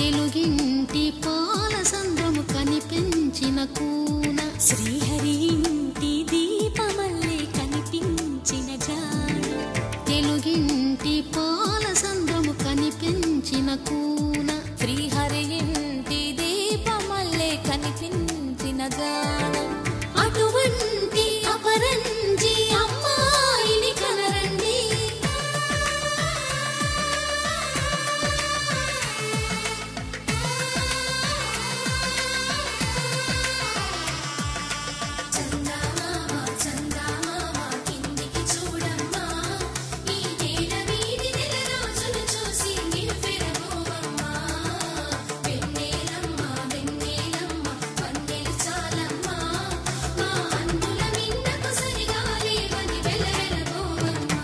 తెలుగింటి పాల సంద్రము కనిపించిన కూన శ్రీహరి ఇంటి దీపమల్లే కనిపించిన జాడ తెలుగింటి పాల సంద్రము కనిపించిన కూన శ్రీహరి ఇంటి దీపమల్లే కనిపించిన జాడ అటువంటి అపరంజి అమ్మాయిని కనరండి చందమామ చందమామ కిందికి చూడమ్మా ఈ నేల వీధి నెల రోజులు చూసి నివ్వెరబోవమ్మా వెన్నెలమ్మ వెన్నెలమ్మ వన్నెలు చాలమ్మా మా అన్నుల మిన్నకు సరిగా లేవని వెలవెలబోవమ్మా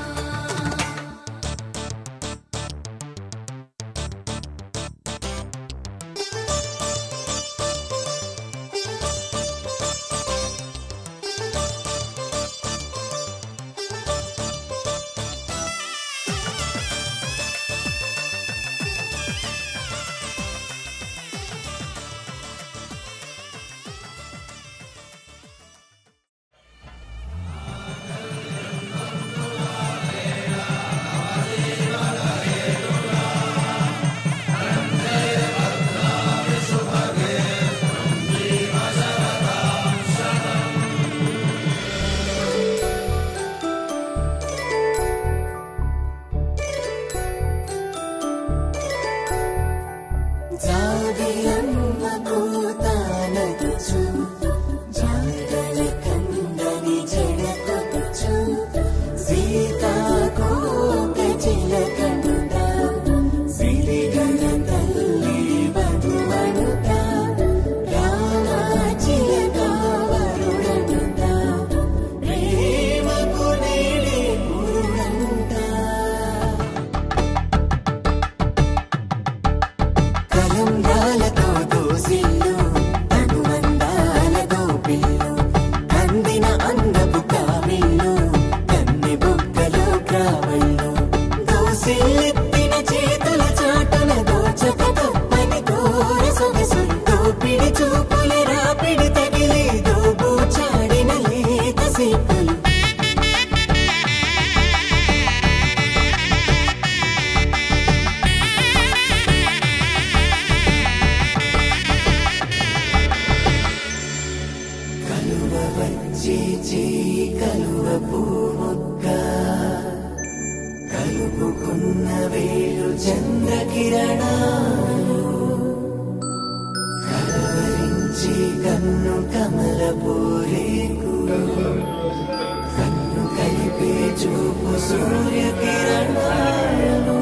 జాబిలమ్మ కూతానదుచు జాగల కందని జడకొట్టుచు సీతాకోక చిలకనుట సిరిగల తల్లి వధువనుట రామాచిలక వరుడనుట ప్రేమకు నేడే గురుడంట కలంబ్రాలతో దోసిల్లు అనుబంధాలతో పిల్లు అందిన అందపు కావిల్లు కన్నె బొక్కలో క్రావళ్ళు దోసిల్లెత్తిన చేతుల చాటున దోచక తప్పని దూర సొగసులు దోపిడి చూపుల రాపిడి తగిలి దోబూచాడిన లేత సేపులు కలువ వచ్చి చేయి కలువ పూముక్క కలుపుకున్న వేలు చంద్రకిరణాలు కలవరించి కన్ను కమల పూరేకు కన్ను కలిపే చూపు సూర్యకిరణాలు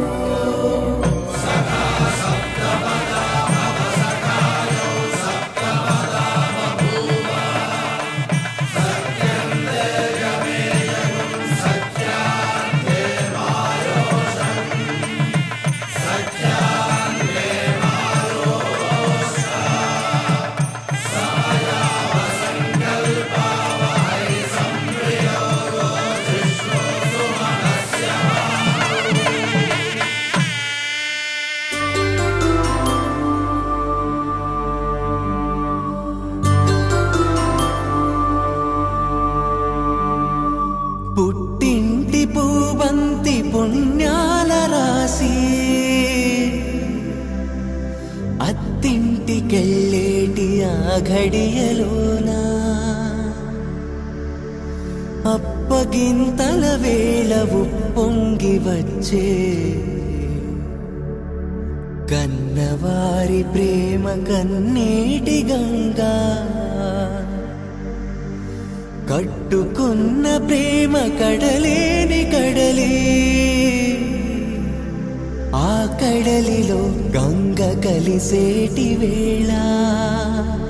పుట్టింటి పూబంతి పుణ్యాల రాసి అత్తింటికెళ్ళేటి ఆ ఘడియలోనా అప్పగింతల వేళ ఉప్పొంగి వచ్చే కన్నవారి ప్రేమ కన్నీటి గంగా కట్టుకున్న ప్రేమ కడలేని కడలి ఆ కడలిలో గంగ కలిసేటి వేళ